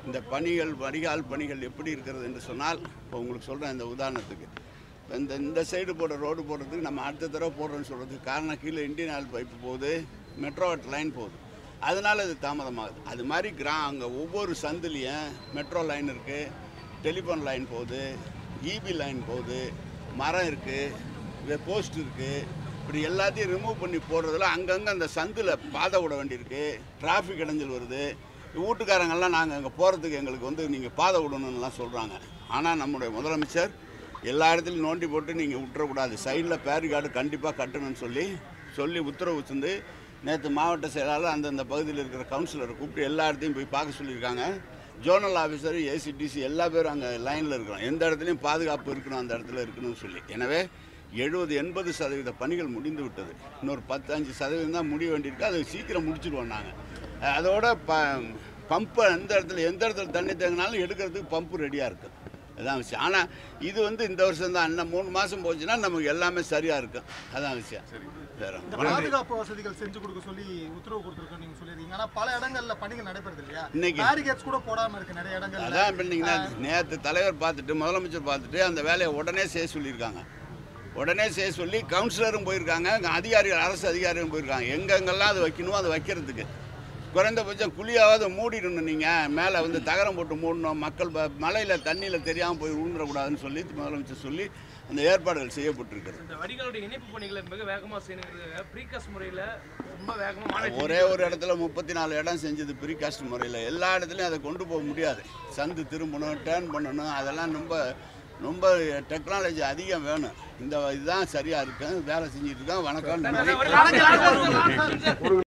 இந்த பணிகள் வடிகால் பணிகள் எப்படி இருக்கிறது என்று சொன்னால் இப்போ உங்களுக்கு சொல்கிறேன் இந்த உதாரணத்துக்கு இப்ப இந்த இந்த சைடு போடுற ரோடு போடுறதுக்கு நம்ம அடுத்த தடவை போடுறோன்னு சொல்கிறதுக்கு காரணம் கீழே இந்தியன் ஆயில் பைப்பு போகுது மெட்ரோவட் லைன் போகுது அதனால் இது தாமதமாகுது அது மாதிரி கிரா அங்கே ஒவ்வொரு சந்துலேயும் மெட்ரோ லைன் இருக்குது டெலிஃபோன் லைன் போகுது இபி லைன் போகுது மரம் இருக்குது போஸ்ட் இருக்குது இப்படி எல்லாத்தையும் ரிமூவ் பண்ணி போடுறதுல அங்கங்கே அந்த சந்தில் பாதை விட வேண்டியிருக்கு டிராஃபிக் இடைஞ்சல் வருது வீட்டுக்காரங்கெல்லாம் நாங்கள் அங்கே போகிறதுக்கு எங்களுக்கு வந்து நீங்கள் பாதை விடணும்னுலாம் சொல்கிறாங்க ஆனால் நம்முடைய முதலமைச்சர் எல்லா இடத்துலையும் நோண்டி போட்டு நீங்கள் விட்டுறக்கூடாது சைடில் பேரிகார்டு கண்டிப்பாக கட்டணும்னு சொல்லி சொல்லி உத்தரவு தந்து நேற்று மாவட்ட செயலாளர் அந்தந்த பகுதியில் இருக்கிற கவுன்சிலரை கூப்பிட்டு எல்லா இடத்தையும் போய் பார்க்க சொல்லியிருக்காங்க ஜோனல் ஆஃபீஸர் ஏசிடிசி எல்லா பேரும் அங்கே லைனில் இருக்கிறோம் எந்த இடத்துலையும் பாதுகாப்பு இருக்கணும் அந்த இடத்துல இருக்கணும்னு சொல்லி எனவே எழுபது எண்பது சதவீத பணிகள் முடிந்து விட்டது இன்னொரு பத்து அஞ்சு சதவீதம் தான் முடிய வேண்டியிருக்கு அதை சீக்கிரம் முடிச்சிடுவோம் நாங்கள் அதோட ப பம்பை எந்த இடத்துல எந்த இடத்துல தண்ணி தேங்கினாலும் எடுக்கிறதுக்கு பம்பு ரெடியாக இருக்குது அதான் விஷயம் ஆனால் இது வந்து இந்த வருஷம் தான் இன்னும் மூணு மாதம் போச்சுன்னா நமக்கு எல்லாமே சரியாக இருக்கும் அதான் விஷயம் வேற இந்த ஒண்ணும் இல்ல. பாதுகாப்பு வசதிகள் செஞ்சு கொடுக்க சொல்லி உத்தரவு கொடுத்துருக்கோம் நீங்க சொல்லிருக்கீங்க ஆனா பல இடங்கள்ல பணிகள் நடைபெறுது இல்லையா இன்னைக்கு- பேரிகேட்ஸ் கூட போடாம இருக்கு நிறைய இடங்கள்ல அதான் பண்ணீங்கன்னா நேற்று தலைவர் பார்த்துட்டு முதலமைச்சர் பார்த்துட்டு அந்த வேலையை உடனே செய்ய சொல்லியிருக்காங்க உடனே செய்ய சொல்லி கவுன்சிலரும் போயிருக்காங்க அங்க அதிகாரிகள் அரசு அதிகாரிகளும் போயிருக்காங்க எங்கெங்கெல்லாம் அது வைக்கணுமோ அதை வைக்கிறதுக்கு குறைந்தபட்சம் குழியாவது மூடிடணும் நீங்கள் மேலே வந்து தகரம் போட்டு மூடணும் மக்கள் மழையில் தண்ணியில் தெரியாமல் போய் விழுந்துடக்கூடாதுன்னு சொல்லி முதலமைச்சர் சொல்லி அந்த ஏற்பாடுகள் செய்யப்பட்டிருக்கிறது இந்த வடிகாலுடைய இணைப்பு பணிகளை மிக வேகமா செய்யணுங்கிறது ப்ரீகாஸ்ட் முறையில ரொம்ப வேகமா மாநில ஒரே ஒரு இடத்துல முப்பத்தி நாலு இடம் செஞ்சது ப்ரீகாஸ்ட் முறையில் எல்லா இடத்துலையும் அதை கொண்டு போக முடியாது சந்து திரும்பணும் டேர்ன் பண்ணணும் அதெல்லாம் ரொம்ப ரொம்ப டெக்னாலஜி அதிகம் வேணும் இந்த இதுதான் சரியாக இருக்கும் வேலை செஞ்சுட்டு இருக்கோம் வணக்கம் நன்றி ஒரு